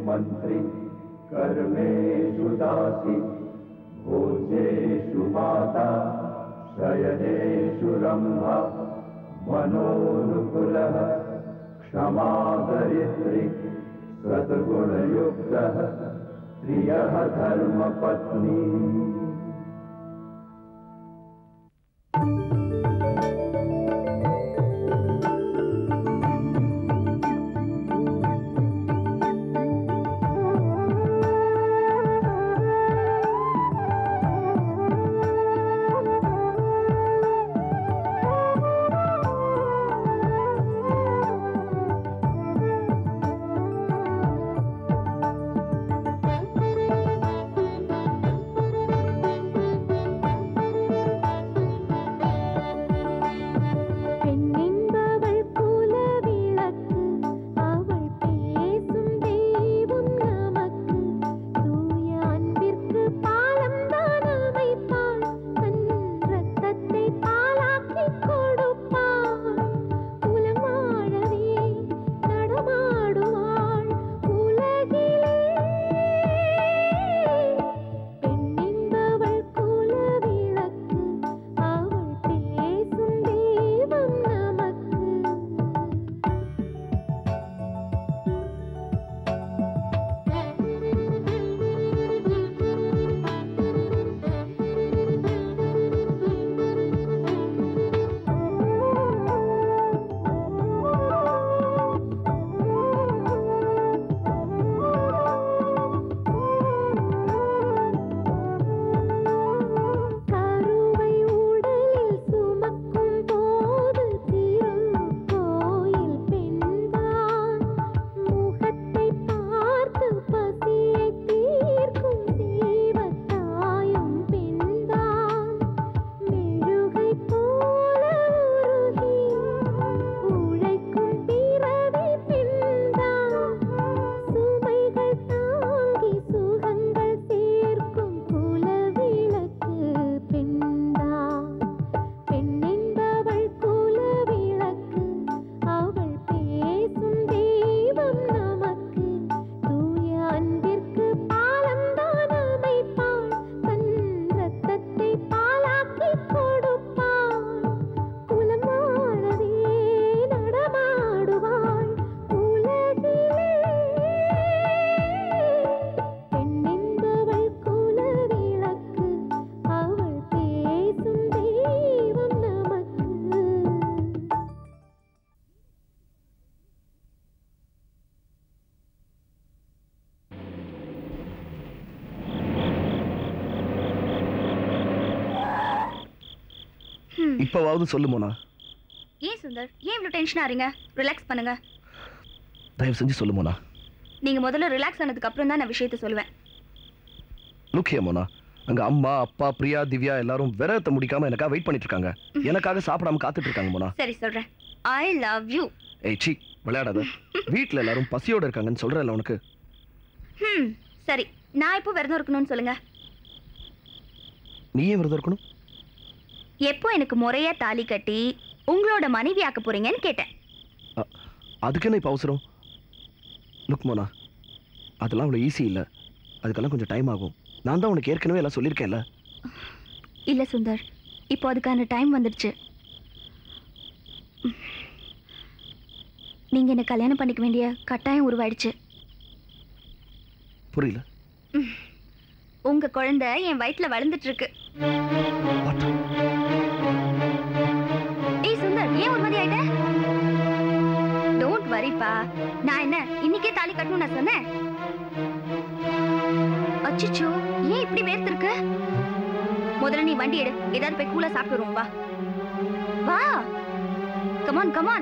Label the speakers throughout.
Speaker 1: मन्त्री कर्मेषु दासी भोजेषु माता शयनेषु रम्भा मनोनुकुलः क्षमादरिद्रि सद्गुणयुक्तः प्रियः धर्मपत्नी
Speaker 2: பெண்ணென்பவள் குல விளக்கு அவள் பேசும் தெய்வம் நமக்கு தூய அன்பிற்கு பாலம் தான் அமைப்பாள் தன் ரத்தத்தை பாலாக்கி கொடுப்பாள் குலம் வாழவே நடமாடுவாள் உலகிலே பெண்ணென்பவள் குல விளக்கு அவள் பேசும் தெய்வம் நமக்கு கருவை உடலில் சுமக்கும் போது திருக்கோயில் பெண்தான் முகத்தை பார்த்து பசியை தீர்க்கும் தெய்வத்தாயும் பெண்தான் மெழுகை போல உருகி உழைக்கும் பிறவி பெண்தான் சுமைகள் தாங்கி சுகங்கள் சேர்க்கும் குலவிளக்கு பெண்தான் பெண்ணென்பவள் குலவிளக்கு அவள் பேசும் தெய்வம் நமக்கு தூய அன்பிற்கு பாலம் தான் அமைப்பாள் தன் ரத்தத்தை பாலாக்கி கொடுப்பாள் குலம் வாழவே நடமாடுவாள் உலகிலே பெண்ணென்பவள் குலவிளக்கு அவள் பேசும் தெய்வம் நமக்கு
Speaker 3: இப்பவாவது சொல்லு மோனா
Speaker 4: ஏன் சுந்தர் ஏன் இவ்வளோ டென்ஷன் ஆறீங்க ரிலாக்ஸ் பண்ணுங்க
Speaker 3: தயவு செஞ்சு சொல்லு மோனா
Speaker 4: நீங்க முதல்ல ரிலாக்ஸ் ஆனதுக்கு அப்புறம் தான் நான் விஷயத்த சொல்லுவேன்
Speaker 3: லுக் ஹியர் மோனா அங்க அம்மா அப்பா பிரியா திவ்யா எல்லாரும் விரதத்தை முடிக்காம எனக்காக வெயிட் பண்ணிட்டு இருக்காங்க எனக்காக சாப்பிடாம காத்துட்டு இருக்காங்க மோனா
Speaker 4: சரி சொல்றேன் ஐ லவ் யூ
Speaker 3: ஏய் சீ விளையாடாத வீட்ல எல்லாரும் பசியோட இருக்காங்கன்னு சொல்றேன்ல உனக்கு
Speaker 4: ம் சரி நான் இப்போ விரதம் இருக்கணும்னு சொல்லுங்க
Speaker 3: நீ ஏன் விரதம் இருக்கணும்
Speaker 4: எப்போ எனக்கு முறையா தாலி கட்டி உங்களோட மனைவி ஆக்க போறீங்கன்னு கேட்டேன்
Speaker 3: அ- அதுக்கு என்ன இப்போ அவசரம் லுக் மோனா அதெல்லாம் அவ்வளோ ஈஸி இல்லை அதுக்கெல்லாம் கொஞ்சம் டைம் ஆகும் நான் தான் உனக்கு ஏற்கனவே எல்லாம் சொல்லியிருக்கேன்ல
Speaker 4: இல்ல சுந்தர் இப்போ அதுக்கான டைம் வந்துடுச்சு நீங்க என்ன கல்யாணம் பண்ணிக்க வேண்டிய கட்டாயம் உருவாயிடுச்சு
Speaker 3: புரியல
Speaker 4: உங்க குழந்தை என் வயித்துல வளர்ந்துட்டு இருக்கு
Speaker 3: What?
Speaker 4: ஏய் சுந்தர் ஏன் ஒரு மாதிரி ஆயிட்ட டோன்ட் வரிப்பா நான் என்ன இன்னைக்கே தாலி கட்டணும் நான் சொன்னேன் அச்சிச்சோ ஏன் இப்படி வேர்த்திருக்கு முதல்ல நீ வண்டி எடு ஏதாவது போய் கூலா சாப்பிட்டு வருவோம் வா வா கமான் கமான்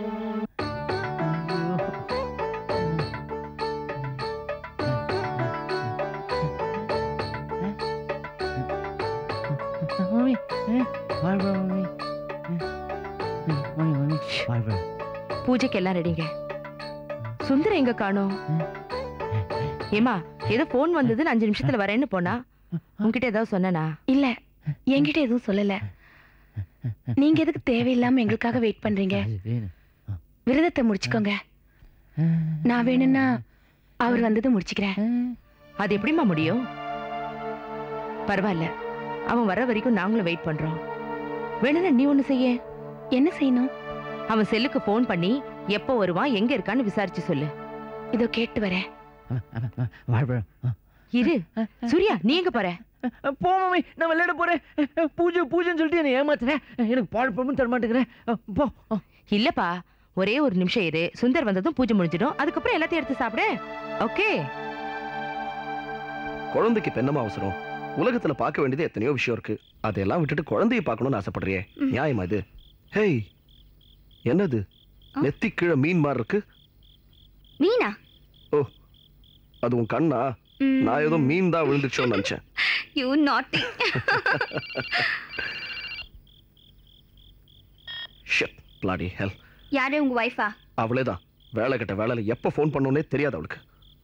Speaker 5: மம்மி வாழ்வா மம்மி மம்மி மம்மி வாழ்வா
Speaker 6: பூஜைக்கு எல்லாம் ரெடிங்க சுந்தரம் எங்க காணோம் ஏமா ஏதோ போன் வந்ததுன்னு அஞ்சு நிமிஷத்துல வரேன்னு போனா உன்கிட்ட ஏதாவது சொன்னனா
Speaker 7: இல்ல என்கிட்ட எதுவும் சொல்லல நீங்க எதுக்கு தேவையில்லாம எங்களுக்காக வெயிட் பண்றீங்க
Speaker 5: அது வேணும்
Speaker 7: விரதத்தை முடிச்சுக்கோங்க நான் வேணும்னா அவர் வந்தது முடிச்சுக்கிறேன்
Speaker 6: அது எப்படிம்மா முடியும் பரவாயில்ல அவன் வர வரைக்கும் நாங்களும் வெயிட் பண்றோம் வேணும்னா நீ ஒண்ணு செய்ய
Speaker 7: என்ன செய்யணும்
Speaker 6: அவன் செல்லுக்கு ஃபோன் பண்ணி எப்போ வருவான் எங்க இருக்கான்னு விசாரிச்சு சொல்லு
Speaker 7: இதோ கேட்டு வரேன்
Speaker 5: வாழ்பழம்
Speaker 6: இரு சூர்யா நீ எங்க போற
Speaker 5: போ மம்மி நான் விளையாட போறேன் பூஜை பூஜைன்னு சொல்லிட்டு என்னை ஏமாத்துறேன் எனக்கு பால் பழமும் தர மாட்டேங்கிறேன் போ
Speaker 6: இல்லப்பா ஒரே ஒரு நிமிஷம் இரு சுந்தர் வந்ததும் பூஜை முடிஞ்சிடும் அதுக்கப்புறம் எல்லாத்தையும் எடுத்து சாப்பிடு ஓகே
Speaker 3: குழந்தைக்கு இப்ப என்னமா அவசரம் உலகத்துல பார்க்க வேண்டியது எத்தனையோ விஷயம் இருக்கு அதையெல்லாம் விட்டுட்டு குழந்தைய பார்க்கணும்னு ஆசைப்படுறியே நியாயமா இது ஹேய் என்னது நெத்தி கீழே மீன் மாதிரி இருக்கு
Speaker 4: மீனா
Speaker 3: அது உன் கண்ணா நான் ஏதோ மீன் தான் விழுந்துச்சோன்னு நினைச்சேன்
Speaker 4: யூ நாட்டி
Speaker 3: ஷட் பிளாடி ஹெல்
Speaker 4: யாரு உங்க வைஃபா
Speaker 3: அவளே தான் வேலை கட்ட வேலையில எப்போ ஃபோன் பண்ணோன்னே தெரியாது அவளுக்கு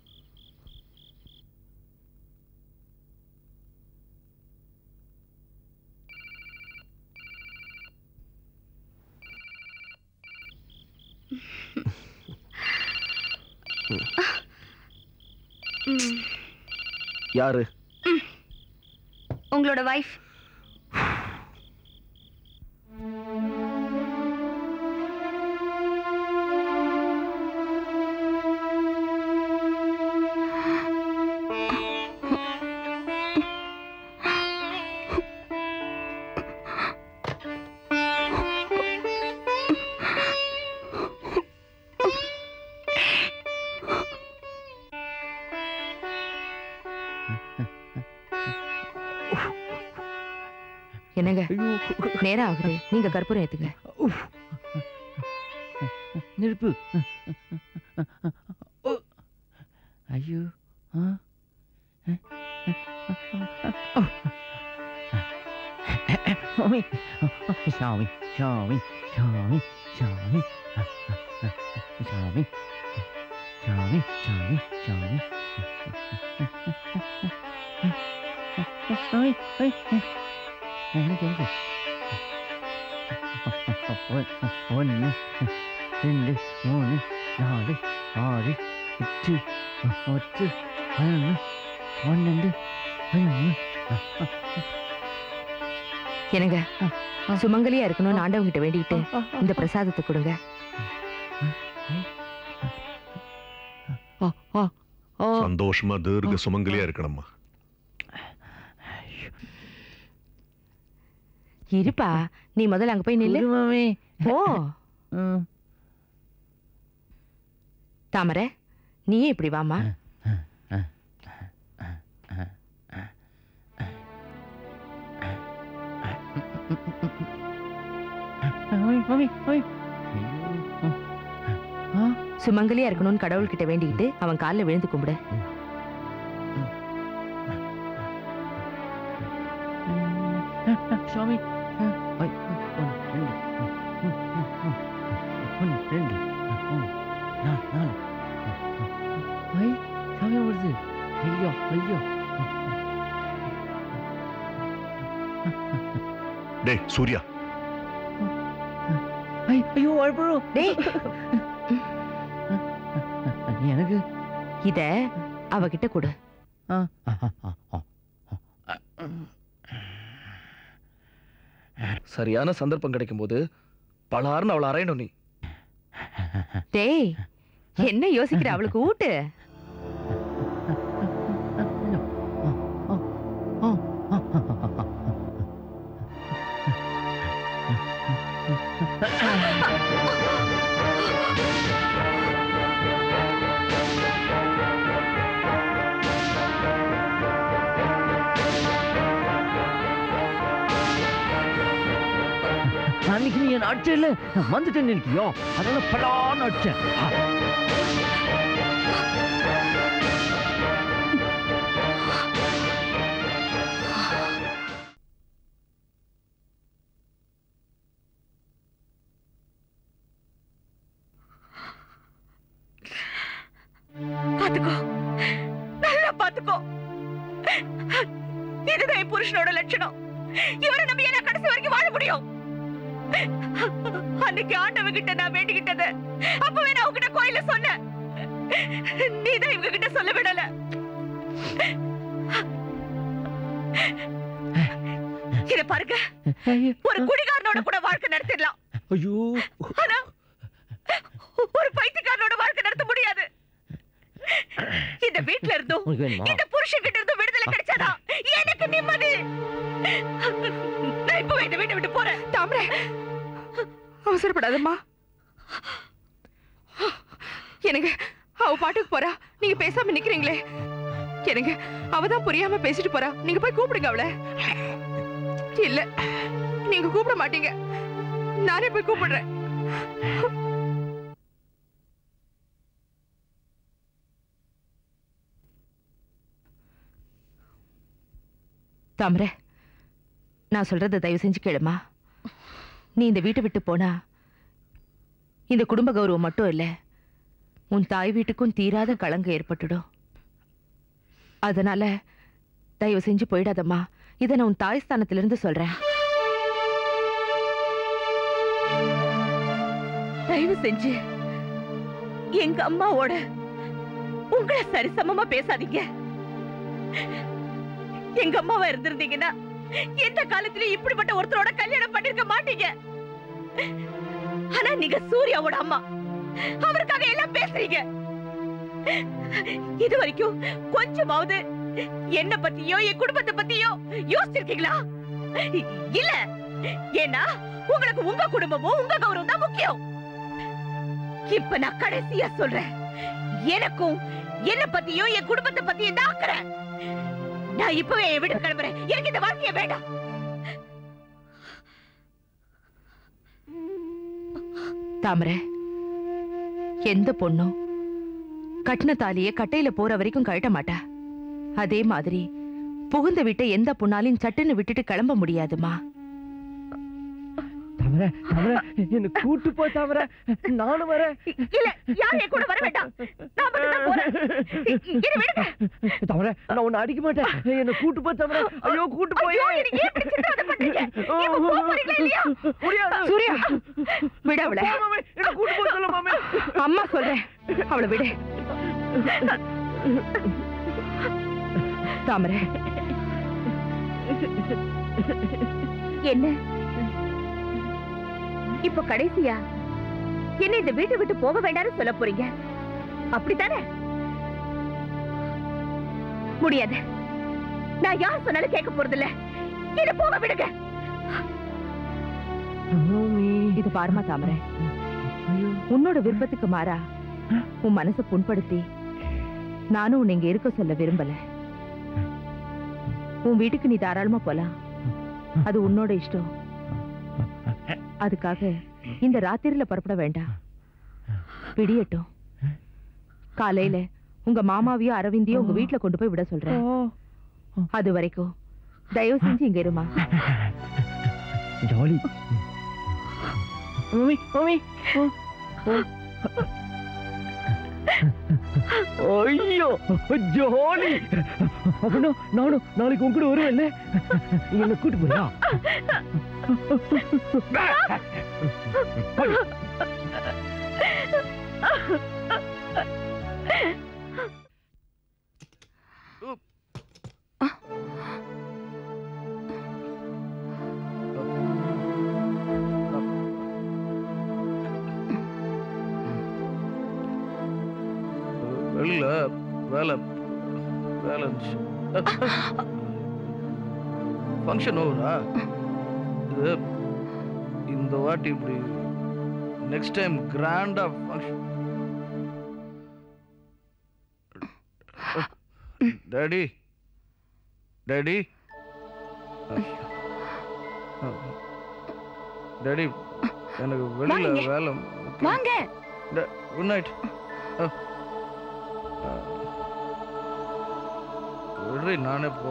Speaker 3: யாரு
Speaker 4: உங்களோட வைஃப்
Speaker 6: என்னங்க
Speaker 5: ஐயோ
Speaker 6: நேரம் ஆகுது நீங்க கற்பூரம் ஏத்துங்க
Speaker 5: உஃப். நெருப்பு ஓ. ஐயோ ஆ? ஓ. சாமி சாமி சாமி சாமி சாமி சாமி சாமி சாமி சாமி ஐ ஐ எனக்கு எனக்கு ஒன்று ரெண்டு மூணு நாலு ஆறு எட்டு பத்து பதினொன்று பன்னெண்டு பதிமூணு
Speaker 6: என்னங்க சுமங்கலியா இருக்கணும்னு ஆண்டவங்கிட்ட வேண்டிக்கிட்டு இந்த பிரசாதத்தை கொடுங்க
Speaker 8: சந்தோஷமா தீர்க்க சுமங்கலியா இருக்கணும்மா
Speaker 6: இருப்பா நீ முதல்ல அங்க போய் நில்லு
Speaker 5: மாமி
Speaker 6: ஓ தாமரை நீயே இப்படி வாமா
Speaker 5: மாமி மாமி மாமி ஆ
Speaker 6: சுமங்கலியா இருக்கணும்னு கடவுள்கிட்ட வேண்டிக்கிட்டு அவன் காலில் விழுந்து கும்பிடு
Speaker 5: சுவாமி ஒன்று ரெண்டு மூணு நாலு நாலு ஐ சாமி வருது ஐயோ ஐயோ
Speaker 8: டேய் சூர்யா
Speaker 5: ஐ ஐயோ வாழ்பழம்
Speaker 6: டேய்
Speaker 5: எனக்கு
Speaker 6: இத அவகிட்ட கொடு
Speaker 5: ஆ
Speaker 3: சரியான சந்தர்ப்பம் கிடைக்கும்போது பலாருன்னு அவளை அரையணும் நீ
Speaker 6: டேய் என்ன யோசிக்கிற அவளுக்கு ஊட்டு
Speaker 5: அன்னைக்கு நீ என் அடிச்ச இல்ல நான் வந்துட்டேன்னு நினைக்கியோ அதனால பலான்னு அடிச்சேன் ஆ.
Speaker 6: பாத்துக்கோ நல்லா பாத்துக்கோ இதுதான் என் புருஷனோட லட்சணம் இவரை நம்பி என்ன கடைசி வரைக்கும் வாழ முடியும் அன்னைக்கு ஆண்டவ கிட்ட நான் வேண்டிக்கிட்டது அப்பவே நான் உங்ககிட்ட கோயில சொன்னேன் நீதான் இவங்க கிட்ட சொல்ல விடல இத பாருங்க ஒரு குடிகாரனோட கூட வாழ்க்கை நடத்திடலாம்
Speaker 5: ஐயோ
Speaker 6: ஆனா ஒரு பைத்தியக்காரனோட வாழ்க்கை நடத்த முடியாது இந்த வீட்ல இருந்தும்
Speaker 5: உனக்கு வேணுமா
Speaker 6: இந்த புருஷன் கிட்ட இருந்தும் விடுதலை கிடைச்சாதா எனக்கு நிம்மதி நான் இப்ப இந்த வீட்டை விட்டு போறேன் தாமரை அவசரப்படாதம்மா எனக்கு அவ பாட்டுக்கு போறா நீங்க பேசாம நிக்கிறீங்களே எனக்கு அவதான் புரியாம பேசிட்டு போறா நீங்க போய் கூப்பிடுங்க அவளை இல்ல நீங்க கூப்பிட மாட்டீங்க நானே போய் கூப்பிடுறேன் தாமரை நான் சொல்றத தயவு செஞ்சு கேளுமா நீ இந்த வீட்டை விட்டு போனா இந்த குடும்ப கௌரவம் மட்டும் இல்ல உன் தாய் வீட்டுக்கும் தீராத களங்கம் ஏற்பட்டுடும் அதனால தயவு செஞ்சு போயிடாதம்மா இதை நான் உன் தாய் ஸ்தானத்திலிருந்து சொல்றேன் தயவு செஞ்சு எங்க அம்மாவோட உங்களை சரிசமமா பேசாதீங்க எங்க அம்மாவா இருந்திருந்தீங்கன்னா எந்த காலத்திலயும் இப்படிப்பட்ட ஒருத்தரோட கல்யாணம் பண்ணிருக்க மாட்டீங்க ஆனா நீங்க சூர்யாவோட அம்மா அவருக்காக எல்லாம் பேசுறீங்க இது வரைக்கும் கொஞ்சமாவது என்ன பத்தியோ என் குடும்பத்தை பத்தியோ யோசிச்சிருக்கீங்களா இல்ல ஏன்னா உங்களுக்கு உங்க குடும்பமும் உங்க கௌரவம் தான் முக்கியம் இப்ப நான் கடைசியா சொல்றேன் எனக்கும் என்ன பத்தியும் என் குடும்பத்தை பத்தியும் தான் அக்கறை நான் இப்பவே என் வீட்டு கிளம்புறேன் எனக்கு இந்த வாழ்க்கைய வேண்டாம் தாமரை எந்த பொண்ணும் கட்டின தாலிய கட்டையில போற வரைக்கும் கழட்ட மாட்டா அதே மாதிரி புகுந்த வீட்டை எந்த பொண்ணாலையும் சட்டுன்னு விட்டுட்டு கிளம்ப முடியாதுமா
Speaker 5: தவற தவற என்ன கூட்டு போ தவற நானும் வரேன்
Speaker 6: இல்ல யார் என் கூட வர வேண்டாம் நான் மட்டும் தான் போறேன் இரு விடுங்க
Speaker 5: தவற நான் உன்னை அடிக்க மாட்டேன் என்ன கூட்டு போ தவற ஐயோ கூட்டு போய்
Speaker 6: ஐயோ, எனக்கு ஏன் இப்படி சித்திரவதை பண்றீங்க? இப்ப போக போறீங்களா இல்லையா?
Speaker 5: முடியாது
Speaker 6: சூர்யா விட அவளை
Speaker 5: போ மாமே, என்ன கூட்டு போ சொல்ல மாமே
Speaker 6: அம்மா சொல்றேன் அவளை விடு தாமரை என்ன இப்ப கடைசியா என்ன இந்த வீட்டை விட்டு போக வேண்டாம்னு சொல்ல போறீங்க அப்படித்தானே முடியாது நான் யார் சொன்னாலும் கேட்க போறதில்ல என்ன போக விடுங்க
Speaker 5: மாமி
Speaker 6: இது பாருமா தாமரை
Speaker 5: ஐயோ
Speaker 6: உன்னோட விருப்பத்துக்கு மாறா உன் மனசை புண்படுத்தி நானும் உன்னை இங்க இருக்க சொல்ல விரும்பல உன் வீட்டுக்கு நீ தாராளமா போலாம் அது உன்னோட இஷ்டம் அதுக்காக இந்த ராத்திரியில புறப்பட வேண்டாம் பிடியட்டும் காலையில உங்க மாமாவையோ அரவிந்தையோ உங்க வீட்டுல கொண்டு போய் விட சொல்றேன் அது வரைக்கும் தயவு செஞ்சு இங்க இருமா
Speaker 5: ஜாலி மம்மி மம்மி ஐயோ ஜாலி அப்படின்னா நானும் நாளைக்கு உன் கூட வருவேன்ல என்ன கூட்டு போறியா
Speaker 3: வெளியில வேலை வேலை ஃபங்க்ஷன் ஓவரா இது இந்த வாட்டி இப்படி நெக்ஸ்ட் டைம் கிராண்டா ஃபங்க்ஷன் டாடி டாடி டாடி எனக்கு வெளியில
Speaker 7: வாங்க.
Speaker 3: வேலை
Speaker 7: வாங்க
Speaker 3: குட் நைட் விடுறி நானே போ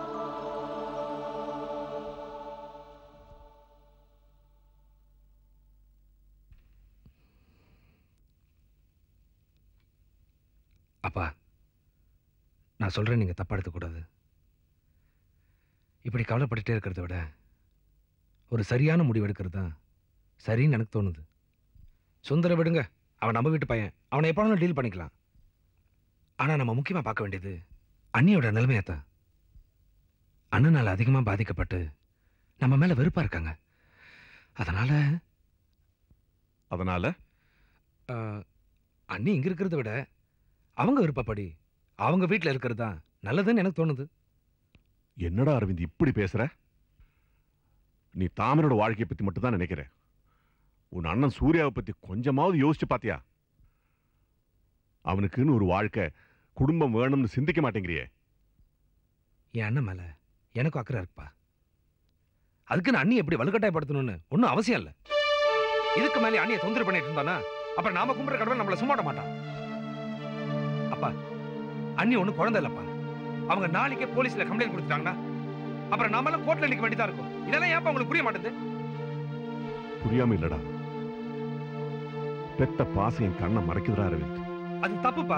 Speaker 9: அப்பா நான் சொல்றேன் நீங்க தப்பா எடுத்துக்கூடாது இப்படி கவலைப்பட்டுட்டே இருக்கிறத விட ஒரு சரியான முடிவு எடுக்கிறது தான் சரின்னு எனக்கு தோணுது சுந்தர விடுங்க அவன் நம்ம வீட்டு பையன் அவனை எப்போ டீல் பண்ணிக்கலாம் ஆனா நம்ம முக்கியமா பார்க்க வேண்டியது அண்ணியோட நிலைமையத்தான் அண்ணனால அதிகமா பாதிக்கப்பட்டு நம்ம மேல வெறுப்பா இருக்காங்க அதனால
Speaker 8: அதனால
Speaker 9: ஆஹ், அண்ணி இங்க இருக்கிறத விட அவங்க விருப்பப்படி அவங்க வீட்ல இருக்கிறது தான் நல்லதுன்னு எனக்கு தோணுது
Speaker 8: என்னடா அரவிந்த் இப்படி பேசுற நீ தாமனோட வாழ்க்கையை பத்தி மட்டும் தான் நினைக்கிற உன் அண்ணன் சூர்யாவை பத்தி கொஞ்சமாவது யோசிச்சு பாத்தியா அவனுக்குன்னு ஒரு வாழ்க்கை குடும்பம் வேணும்னு சிந்திக்க மாட்டேங்கிறியே
Speaker 9: என் அண்ணன் மேல எனக்கும் அக்கறை இருக்குப்பா அதுக்குன்னு அண்ணி எப்படி வலுக்கட்டாயப்படுத்தணும்னு ஒன்றும் அவசியம் இல்லை இதுக்கு மேலே அண்ணியை தொந்தரவு பண்ணிட்டு இருந்தானா அப்புறம் நாம கும்பிட்ற கடவுள் நம்மள சும்மாட மாட்டான் அப்பா அண்ணி ஒன்றும் குழந்தை இல்லப்பா அவங்க நாளைக்கே போலீஸ்ல கம்ப்ளைண்ட் கொடுத்துட்டாங்கன்னா அப்புறம் நாமெல்லாம் கோர்ட்ல நிக்க வேண்டியதா இருக்கும் இதெல்லாம் ஏன்ப்பா உங்களுக்கு புரிய மாட்டேங்குது
Speaker 8: புரியாம இல்லடா பெத்த பாசம் என் கண்ணை மறைக்குதுடா அரவிந்த்
Speaker 9: அது தப்புப்பா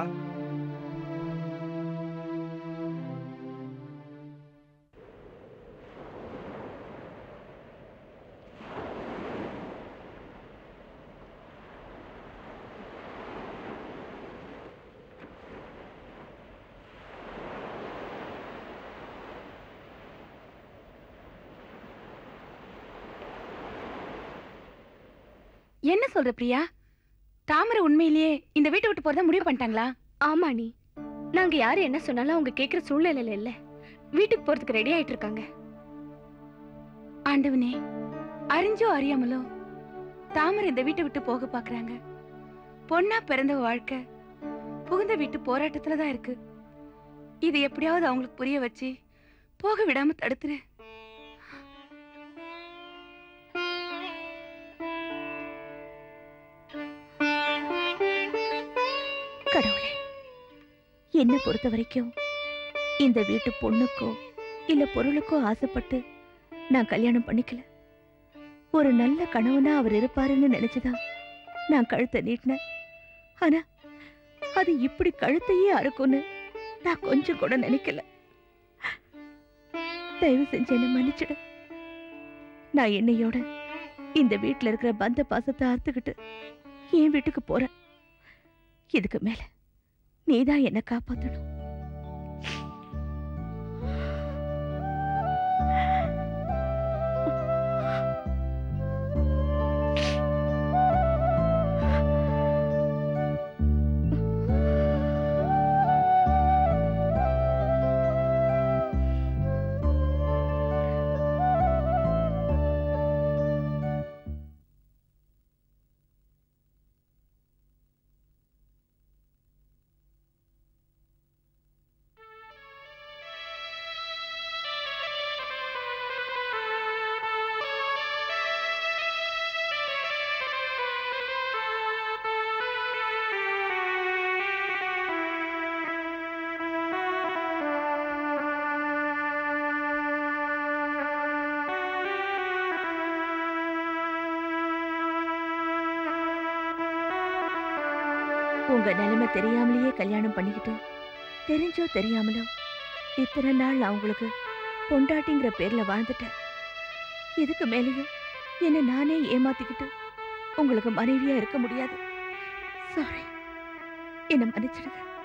Speaker 7: என்ன சொல்ற பிரியா தாமரை உண்மையிலேயே இந்த வீட்டை விட்டு போறதா முடிவு பண்ணிட்டாங்களா
Speaker 4: ஆமா நீ நாங்க யாரு என்ன சொன்னாலும் அவங்க கேக்குற சூழ்நிலையில இல்ல வீட்டுக்கு போறதுக்கு ரெடி ஆயிட்டு இருக்காங்க
Speaker 7: ஆண்டவனே அறிஞ்சோ அறியாமலோ தாமரை இந்த வீட்டை விட்டு போக பாக்குறாங்க பொண்ணா பிறந்த வாழ்க்கை புகுந்த வீட்டு போராட்டத்துல தான் இருக்கு இது எப்படியாவது அவங்களுக்கு புரிய வச்சு போக விடாம தடுத்துரு
Speaker 10: கடவுளே என்னை பொறுத்த வரைக்கும் இந்த வீட்டு பொண்ணுக்கோ இல்ல பொருளுக்கோ ஆசைப்பட்டு நான் கல்யாணம் பண்ணிக்கல ஒரு நல்ல கணவனா அவர் இருப்பாருன்னு நினைச்சுதான் நான் கழுத்தை நீட்டினேன் ஆனா அது இப்படி கழுத்தையே அறுக்கும்னு நான் கொஞ்சம் கூட நினைக்கல தயவு செஞ்சு என்னை மன்னிச்சிடு நான் என்னையோட இந்த வீட்டுல இருக்கிற பந்த பாசத்தை அறுத்துக்கிட்டு என் வீட்டுக்கு போறேன் இதுக்கு மேல நீதான் என்ன காப்பாத்தணும் உங்க நிலைமை தெரியாமலேயே கல்யாணம் பண்ணிக்கிட்டு தெரிஞ்சோ தெரியாமலோ இத்தனை நாள் நான் உங்களுக்கு பொண்டாட்டிங்கிற பேர்ல வாழ்ந்துட்டேன் இதுக்கு மேலேயும் என்னை நானே ஏமாத்திக்கிட்டு உங்களுக்கு மனைவியா இருக்க முடியாது சாரி என்னை மன்னிச்சிடுங்க